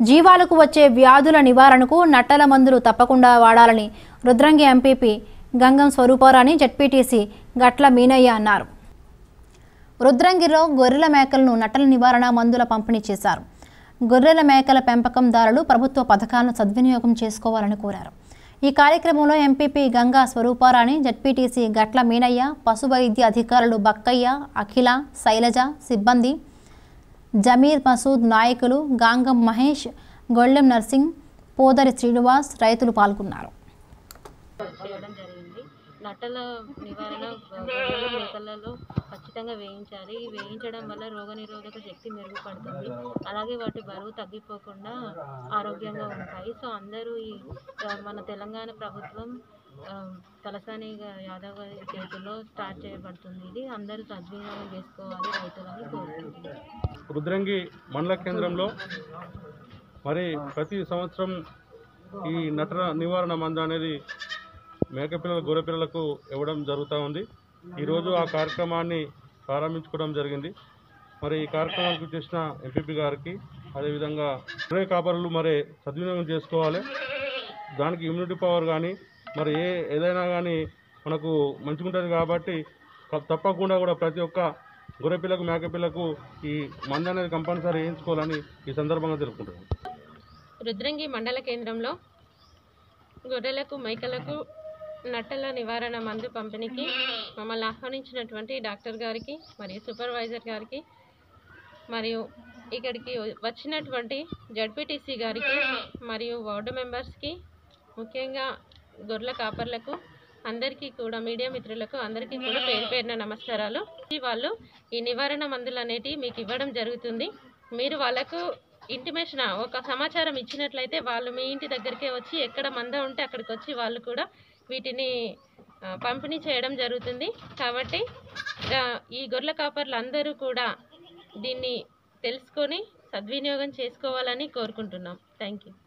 జీవాలకు వచ్చే వ్యాధుల నివారణకు నట్టల మందులు తప్పకుండా వాడాలని రుద్రంగి ఎంపీపీ గంగం స్వరూపారాణి జడ్పీటీసీ గట్ల మీనయ్య అన్నారు రుద్రంగిలో గొర్రెల మేకలను నట్టల నివారణ మందుల పంపిణీ చేశారు గొర్రెల మేకల పెంపకందారులు ప్రభుత్వ పథకాలను సద్వినియోగం చేసుకోవాలని కోరారు ఈ కార్యక్రమంలో ఎంపీపీ గంగా స్వరూపారాణి జడ్పీటీసీ గట్ల మీనయ్య పశు వైద్య అధికారులు బక్కయ్య అఖిల శైలజ సిబ్బంది జమీర్ మసూద్ నాయకులు గాంగం మహేష్ గొళ్ళెం నర్సింగ్ పోదరి శ్రీనివాస్ రైతులు పాల్గొన్నారు చేయడం జరిగింది నట్టల నివారణ గొర్రెలు మేకలలో ఖచ్చితంగా వేయించాలి ఈ వేయించడం వల్ల రోగనిరోధక శక్తి మెరుగుపడుతుంది అలాగే వాటి బరువు తగ్గిపోకుండా ఆరోగ్యంగా ఉంటాయి సో అందరూ ఈ ఆ, మన తెలంగాణ ప్రభుత్వం ఆ, తలసాని గా- యాదవ్ గారి చేతుల్లో స్టార్ట్ చేయబడుతుంది ఇది అందరూ సద్వినియోగం చేసుకోవాలి రైతులని కోరుకుంటున్నాను రుద్రంగి మండల కేంద్రంలో మరి ప్రతి సంవత్సరం ఈ నటన నివారణ మందు అనేది మేకపిల్లల గొర్రెపిల్లలకు ఇవ్వడం జరుగుతూ ఉంది ఈరోజు ఆ కార్యక్రమాన్ని ప్రారంభించుకోవడం జరిగింది మరి ఈ కార్యక్రమానికి చేసిన ఎంపీపీ గారికి అదేవిధంగా గొర్రె కాపరులు మరి సద్వినియోగం చేసుకోవాలి దానికి ఇమ్యూనిటీ పవర్ కానీ మరి ఏ ఏదైనా కానీ మనకు మంచిగా ఉంటుంది కాబట్టి క- తప్పకుండా కూడా ప్రతి ఒక్క గొర్రెపిల్లకు మేకపిల్లకు ఈ మందు అనేది కంపల్సరీ వేయించుకోవాలని ఈ సందర్భంగా తెలుపుకుంటున్నాను రుద్రంగి మండల కేంద్రంలో గొర్రెలకు మేకలకు నట్టల నివారణ మందు పంపిణీకి మమ్మల్ని ఆహ్వానించినటువంటి డాక్టర్ గారికి మరియు సూపర్వైజర్ గారికి మరియు ఇక్కడికి వచ్చినటువంటి జడ్పీటీసీ గారికి మరియు వార్డు మెంబర్స్కి ముఖ్యంగా గొర్రెల కాపర్లకు అందరికీ కూడా మీడియా మిత్రులకు అందరికీ కూడా పేరు పేరున నమస్కారాలు ఈ వాళ్ళు ఈ నివారణ మందులు అనేటివి మీకు ఇవ్వడం జరుగుతుంది మీరు వాళ్ళకు ఇంటిమేషన్ ఒక సమాచారం ఇచ్చినట్లయితే వాళ్ళు మీ ఇంటి దగ్గరికే వచ్చి ఎక్కడ మంద ఉంటే అక్కడికి వచ్చి వాళ్ళు కూడా వీటిని ఆ, పంపిణీ చేయడం జరుగుతుంది కాబట్టి ఆ, ఈ గొర్రెల కాపర్లు అందరూ కూడా దీన్ని తెలుసుకొని సద్వినియోగం చేసుకోవాలని కోరుకుంటున్నాం థ్యాంక్ యూ